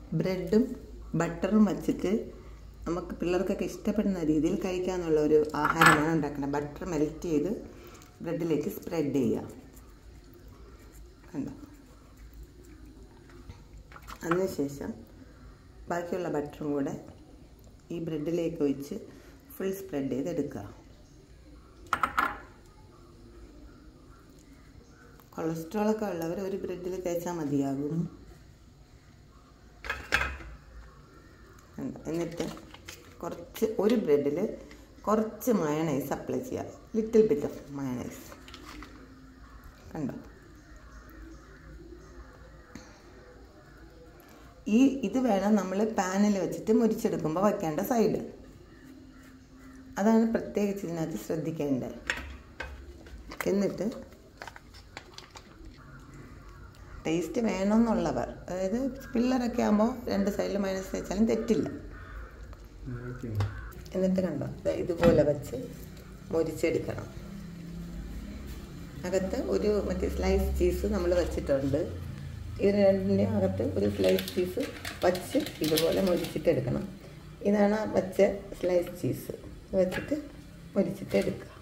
ബ്രെഡും ബട്ടറും വച്ചിട്ട് നമുക്ക് പിള്ളേർക്കൊക്കെ ഇഷ്ടപ്പെടുന്ന രീതിയിൽ കഴിക്കാനുള്ള ഒരു ആഹാരമാണ് ഉണ്ടാക്കുന്നത് ബട്ടർ മെൽറ്റ് ചെയ്ത് ബ്രെഡിലേക്ക് സ്പ്രെഡ് ചെയ്യുക കണ്ടോ അതിനുശേഷം ബാക്കിയുള്ള ബട്ടറും കൂടെ ഈ ബ്രെഡിലേക്ക് ഒഴിച്ച് ഫുൾ സ്പ്രെഡ് ചെയ്തെടുക്കുക കൊളസ്ട്രോളൊക്കെ ഉള്ളവർ ഒരു ബ്രെഡിൽ തേച്ചാൽ മതിയാകും കണ്ടോ? എന്നിട്ട് കുറച്ച് ഒരു ബ്രെഡിൽ കുറച്ച് മയണൈസ് അപ്ലൈ ചെയ്യുക ലിറ്റിൽ ബിറ്റ് ഓഫ് മയണൈസ് കണ്ടോ ഈ ഇത് വേണം നമ്മൾ പാനിൽ വെച്ചിട്ട് മുരിച്ചെടുക്കുമ്പോൾ വയ്ക്കേണ്ട സൈഡ് അതാണ് പ്രത്യേകിച്ച് ഇതിനകത്ത് ശ്രദ്ധിക്കേണ്ടത് എന്നിട്ട് ടേസ്റ്റ് വേണമെന്നുള്ളവർ അതായത് പിള്ളേരൊക്കെ ആകുമ്പോൾ രണ്ട് സൈഡിൽ മൈനസ് വെച്ചാലും തെറ്റില്ല എന്നിട്ട് കണ്ടോ ദേ ഇതുപോലെ വെച്ച് മുരിച്ചെടുക്കണം അകത്ത് ഒരു മറ്റേ സ്ലൈസ് ചീസ് നമ്മൾ വെച്ചിട്ടുണ്ട് ഇത് രണ്ടിൻ്റെ അകത്ത് ഒരു സ്ലൈസ് ചീസ് വച്ച് ഇതുപോലെ മുരിച്ചിട്ടെടുക്കണം ഇതാണ് ആ വച്ച സ്ലൈസ് ചീസ് വെച്ചിട്ട് മുരിച്ചിട്ടെടുക്കുക